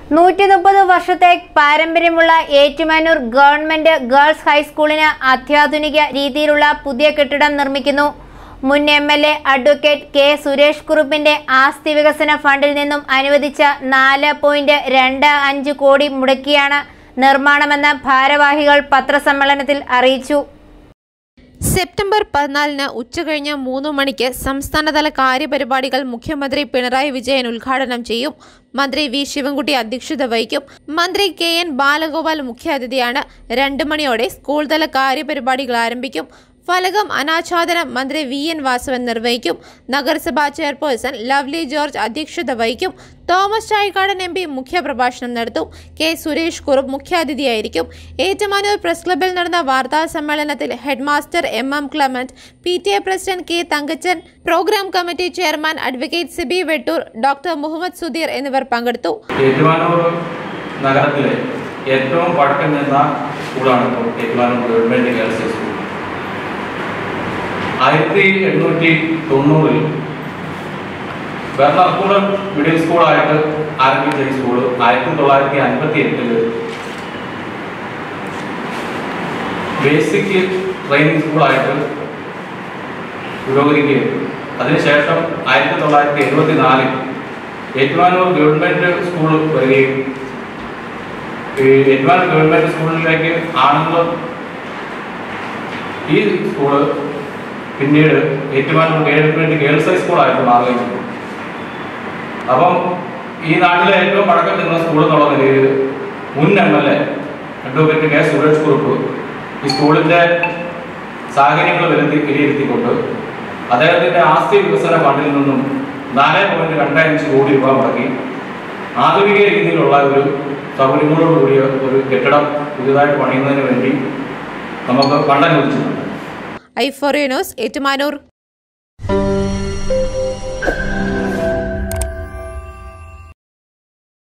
നൂറ്റി മുപ്പത് വർഷത്തെ പാരമ്പര്യമുള്ള ഏറ്റുമാനൂർ ഗവൺമെന്റ് ഗേൾസ് ഹൈസ്കൂളിന് അത്യാധുനിക രീതിയിലുള്ള പുതിയ കെട്ടിടം നിർമ്മിക്കുന്നു മുൻ M L A advocate K Suresh കുറുപ്പിന്റെ ആസ്തി വികസന ഫണ്ടിൽ നിന്നും അനുവദിച്ച നാല് പോയിന്റ് രണ്ട് അഞ്ച് കോടി മുടക്കിയാണ് നിർമ്മാണമെന്ന് ഭാരവാഹികൾ പത്രസമ്മേളനത്തിൽ അറിയിച്ചു സെപ്റ്റംബർ പതിനാലിന് ഉച്ചകഴിഞ്ഞ് മൂന്ന് മണിക്ക് സംസ്ഥാനതല കാര്യപരിപാടികൾ മുഖ്യമന്ത്രി പിണറായി വിജയൻ ഉദ്ഘാടനം ചെയ്യും മന്ത്രി വി ശിവൻകുട്ടി അധ്യക്ഷത വഹിക്കും മന്ത്രി കെ എൻ ബാലഗോപാൽ മുഖ്യാതിഥിയാണ് രണ്ട് മണിയോടെ സ്കൂൾ തല കാര്യപരിപാടികൾ ആരംഭിക്കും ഫലകം അനാച്ഛാദനം മന്ത്രി വി എൻ വാസവൻ നിർവഹിക്കും നഗരസഭാ ചെയർപേഴ്സൺ ലവ്ലി ജോർജ് അധ്യക്ഷത വഹിക്കും തോമസ് ചാഴിക്കാടൻ എം പി മുഖ്യപ്രഭാഷണം നടത്തും കെ സുരേഷ് കുറുപ്പ് മുഖ്യാതിഥിയായിരിക്കും ഏറ്റുമാനൂർ പ്രസ് ക്ലബിൽ നടന്ന വാർത്താ സമ്മേളനത്തിൽ headmaster M M Clement P T A president K Thankachan program committee chairman advocate Siby Vettoor doctor Muhammad Sudheer എന്നിവർ പങ്കെടുത്തു ഏറ്റുമാനൂർ നഗരത്തിലെ ഏറ്റവും പഴക്കം ചെന്ന സ്കൂളാണ് ഇപ്പോൾ Ettumanoor government girls high school ആയിരത്തി എണ്ണൂറ്റി തൊണ്ണൂറിൽ വെർണർകൂടം മിഡിൽ സ്കൂളായിട്ട് ആരംഭിച്ച ഈ സ്കൂൾ ആയിരത്തി തൊള്ളായിരത്തി അൻപത്തി എട്ടില് ബേസിക് ട്രെയിനിങ് സ്കൂളായിട്ട് പുരോഗതിക്കുകയും അതിനുശേഷം ആയിരത്തി തൊള്ളായിരത്തി എഴുപത്തി നാലിൽ ഏറ്റുമാനൂർ ഗവൺമെൻറ് സ്കൂൾ വരികയും ഈ ഏറ്റുമാനൂർ ഗവൺമെൻറ് സ്കൂളിലേക്ക് ആണുങ്ങൾ ഈ സ്കൂള് പിന്നീട് ഏറ്റുമാനൂർ ഗവൺമെൻറ് ഗേൾസ് ഹൈ സ്കൂളായിട്ട് മാറുകയും ചെയ്തു അപ്പം ഈ നാട്ടിലെ ഏറ്റവും പഴക്കം ചെന്ന സ്കൂൾ എന്നുള്ള നിലയിൽ മുൻ M L A advocate K Suresh Kurup ഈ സ്കൂളിൻ്റെ സാഹചര്യങ്ങൾ വിലയിരുത്തി വിലയിരുത്തിക്കൊണ്ട് അദ്ദേഹത്തിൻ്റെ ആസ്തി വികസന ഫണ്ടിൽ നിന്നും നാല് പോയിന്റ് രണ്ട് അഞ്ച് കോടി രൂപ മുടക്കി ആധുനിക രീതിയിലുള്ള ഒരു സൗകര്യങ്ങളോടുകൂടിയ ഒരു കെട്ടിടം പുതിയതായിട്ട് പണിയുന്നതിന് വേണ്ടി നമുക്ക് ഫണ്ട് അനുവദിച്ചിട്ടുണ്ട് ഐ ഫോറിയനോസ് ഏറ്റുമാനൂർ